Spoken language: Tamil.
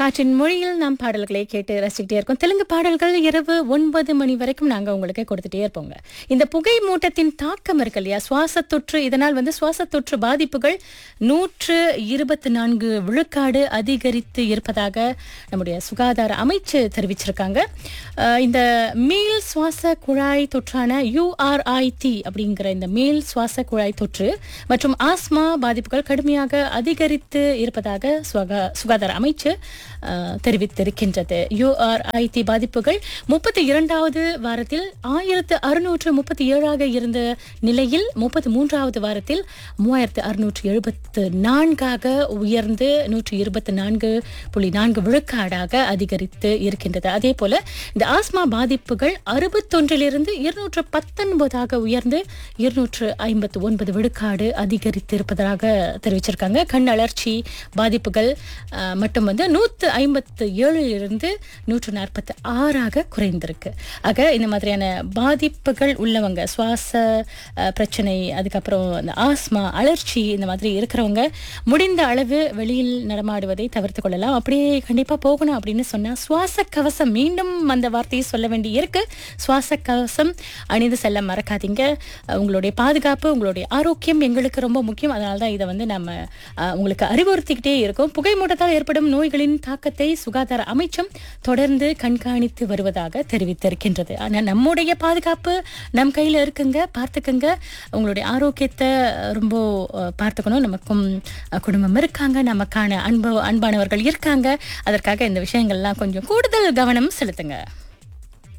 காற்றின் மொழியில் நாம் பாடல்களை கேட்டு ரசிக்கிட்டே இருக்கோம் தெலுங்கு பாடல்கள் இரவு ஒன்பது மணி வரைக்கும் நாங்க உங்களுக்கு கொடுத்துட்டே இருப்போங்க இந்த புகை மூட்டத்தின் தாக்கம் இருக்கு இல்லையா சுவாச தொற்று இதனால் வந்து சுவாச தொற்று பாதிப்புகள் நூற்று இருபத்தி நான்கு விழுக்காடு அதிகரித்து இருப்பதாக நம்முடைய சுகாதார அமைச்சு தெரிவிச்சிருக்காங்க அஹ் இந்த மேல் சுவாச குழாய் தொற்றான யூஆர்ஐடி அப்படிங்கிற இந்த மேல் சுவாச குழாய் தொற்று மற்றும் ஆஸ்மா பாதிப்புகள் கடுமையாக அதிகரித்து இருப்பதாக சுகா- சுகாதார அமைச்சு அஹ், தெரிவித்திருக்கின்றது யூஆர்ஐடி பாதிப்புகள் முப்பத்தி இரண்டாவது வாரத்தில் ஆயிரத்து அறுநூற்று முப்பத்தி ஏழாக இருந்த நிலையில் முப்பத்தி மூன்றாவது வாரத்தில் மூவாயிரத்து அறுநூற்று எழுபத்து நான்காக உயர்ந்து நூற்று இருபத்தி நான்கு புள்ளி நான்கு விழுக்காடாக அதிகரித்து இருக்கின்றது அதே போல இந்த ஆஸ்மா பாதிப்புகள் அறுபத்தொன்றிலிருந்து இருநூற்று பத்தொன்பதாக உயர்ந்து இருநூற்று ஐம்பத்து ஒன்பது விழுக்காடு அதிகரித்திருப்பதாக தெரிவிச்சிருக்காங்க கண் அழற்சி பாதிப்புகள் அஹ், மட்டும் வந்து நூற்று ஐம்பத்து ஏழிலிருந்து நூற்று நாற்பத்தி ஆறாக குறைந்திருக்கு ஆக இந்த மாதிரியான பாதிப்புகள் உள்ளவங்க சுவாச அஹ், பிரச்சனை அதுக்கப்புறம் இந்த ஆஸ்மா அலர்ச்சி இந்த மாதிரி இருக்கிறவங்க முடிந்த அளவு வெளியில் நடமாடுவதை தவிர்த்து கொள்ளலாம் அப்படியே கண்டிப்பா போகணும் அப்படின்னு சொன்னா சுவாச கவசம் மீண்டும் அந்த வார்த்தையை சொல்ல வேண்டி இருக்கு சுவாச கவசம் அணிந்து செல்ல மறக்காதீங்க அஹ், உங்களுடைய பாதுகாப்பு உங்களுடைய ஆரோக்கியம் எங்களுக்கு ரொம்ப முக்கியம் அதனால தான் இதை வந்து நம்ம அஹ், உங்களுக்கு அறிவுறுத்திக்கிட்டே இருக்கோம் புகை மூட்டத்தால் ஏற்படும் நோய்களின் தாக்கத்தை சுகாதார அமைச்சம் தொடர்ந்து கண்காணித்து வருவதாக தெரிவித்திருக்கின்றது ஆனால் நம்முடைய பாதுகாப்பு நம் கையில இருக்குங்க பார்த்துக்கங்க உங்களுடைய ஆரோக்கியத்தை ரொம்ப அஹ், பார்த்துக்கணும் நமக்கும் அஹ், குடும்பம் இருக்காங்க நமக்கான அன்பு அன்பானவர்கள் இருக்காங்க அதற்காக இந்த விஷயங்கள்லாம் கொஞ்சம் கூடுதல் கவனம் செலுத்துங்க